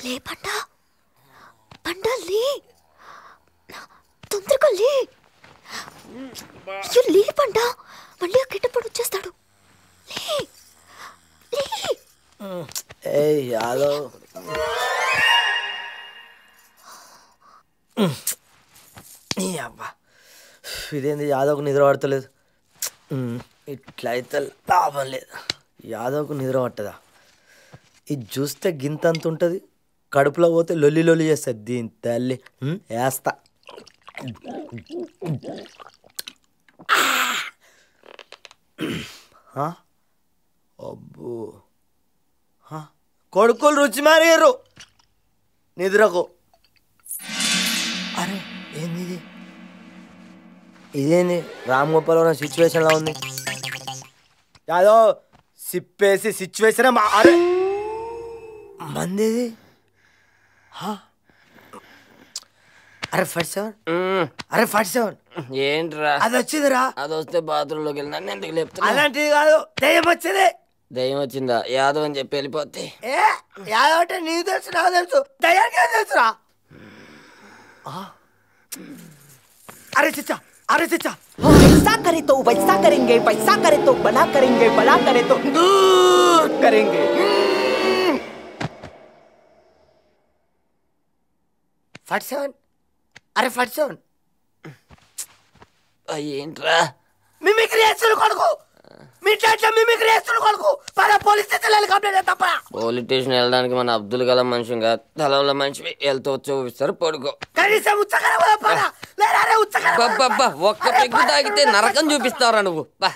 లే పండ పండ లే తొందరగా లే అయ్యో లే పండ మళ్ళీ ఆ గిట్టప్పుడు వచ్చేస్తాడు లే లే ఏ యాదవ్ ఈ అబ్బా ఇదేంది యాదవ్కు నిద్ర పడతలేదు ఉమ్, ఇట్లా అయితే లాభం లేదు యాదవ్కు నిద్ర పట్టదా ఇది చూస్తే గింత అంత ఉంటుంది కడుపులో పోతే లొల్లి లొల్లి చేస్తుంది దీని తల్లి ఉమ్, వేస్తా ఆ? అబ్బో ఆ? కొడుకులు రుచి మారారు నిద్రకు అరే ఏంది ఇది ఇదేంది రామ్ గోపాలవరం సిచ్యువేషన్లో ఉంది యాదో సిప్పేసి సిచ్యువేషన్ అరే మంది ఇది హా? అరే ఫార్టీ సెవెన్ అరే ఫార్టీ సెవెన్ ఏంట్రా అది వచ్చిందిరా అది వస్తే బాత్రూంలోకి వెళ్ళి నన్ను ఎందుకు లేపుతున్నా అలాంటిది కాదు దయ్యం వచ్చింది దయ్యం వచ్చిందా యాదవ్ అని చెప్పి వెళ్ళిపోతే ఏ యాదవ్ అంటే నీకు తెలుసు నాకు తెలుసు దయ్యానికి ఏం తెలుసురా ఆ? అరే చిచ్చా అరే చిచ్చా ऐसा करे तो वैसा करेंगे वैसा करे तो बड़ा करेंगे बड़ा करे तो दूर करेंगे ఫార్టీ సెవెన్ అరే ఫార్టీ సెవెన్ ఏంట్రా మిమిక్రీ చేస్తున్న కొడుకు మీ ఇంట్లో మిమిక్రీ చేస్తున్న కొడుకు పద పోలీస్ స్టేషన్ కంప్లైంట్ తప్ప పోలీస్ స్టేషన్ వెళ్ళడానికి మన అబ్దుల్ కలాం మనిషి కాదు తలంలో మనిషి వెళ్తూ చూపిస్తారు పడుకో కనీసం ఉచ్చకర కూడా పద లేదా అరే ఉచ్చకర కూడా అబ్బబ్బా ఒక్క పెగ్గు తాగితే నరకం చూపిస్తావురా నువ్వు బా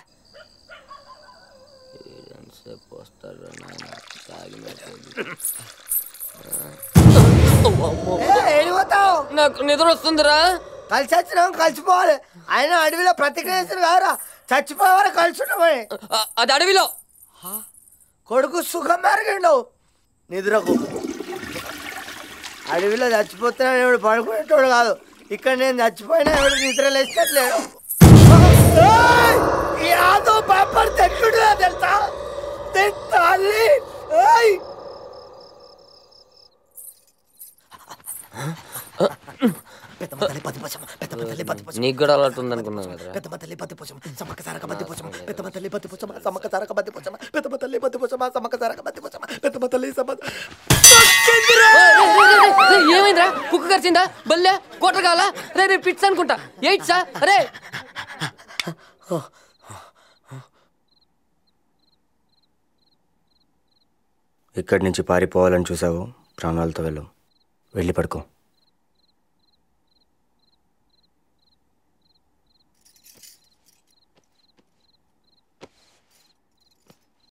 ఎంతసేపు వస్తాడురా నాయన? తాగినట్టు. ఏ, ఏడిపోతావు నాకు నిద్ర వస్తుందిరా కలిసి వచ్చినాం కలిసిపోవాలి ఆయన అడవిలో ప్రతిక్రియ చేసిన కాదురా చచ్చిపోవాలి కలిసి ఉన్నామని అ- అది అడవిలో కొడుకు సుఖం మెరిగిండు నిద్రకు అడవిలో చచ్చిపోతున్నా ఎవడు పడుకునేటోడు కాదు ఇక్కడ నేను చచ్చిపోయినా ఎవడు నిద్ర లేచట్లేడు ఏయ్! ఈ ఆదో పేపర్ తెచ్చుడుగా తెలుసా తెచ్చాలి ఏయ్! పెద్దమ్మ తల్లి పది పోషం, పెద్దమ్మ తల్లి పది పోషం, నీకు కూడా అలవాటు ఉందనుకున్నాను కదరా పెద్దమ్మ తల్లి పది పోషం, సమ్మక్క సారక బద్ది పోషం, పెద్దమ్మ తల్లి పది పోషం, సమ్మక్క సారక బద్ది పోషం, పెద్దమ్మ తల్లి పది పోషం, సమ్మక్క సారక బద్ది పోషం, పెద్దమ్మ తల్లి సమ్మ- దొరికిందిరా! ఏమైందిరా కుక్క కరిచిందా బల్లె కోట కాల రే రే పిట్స్ అనుకుంటా ఎయిట్ సా అరే ఇక్కడి నుంచి పారిపోవాలని చూసావు ప్రాణాలతో వెళ్ళవు వెళ్ళి పడుకో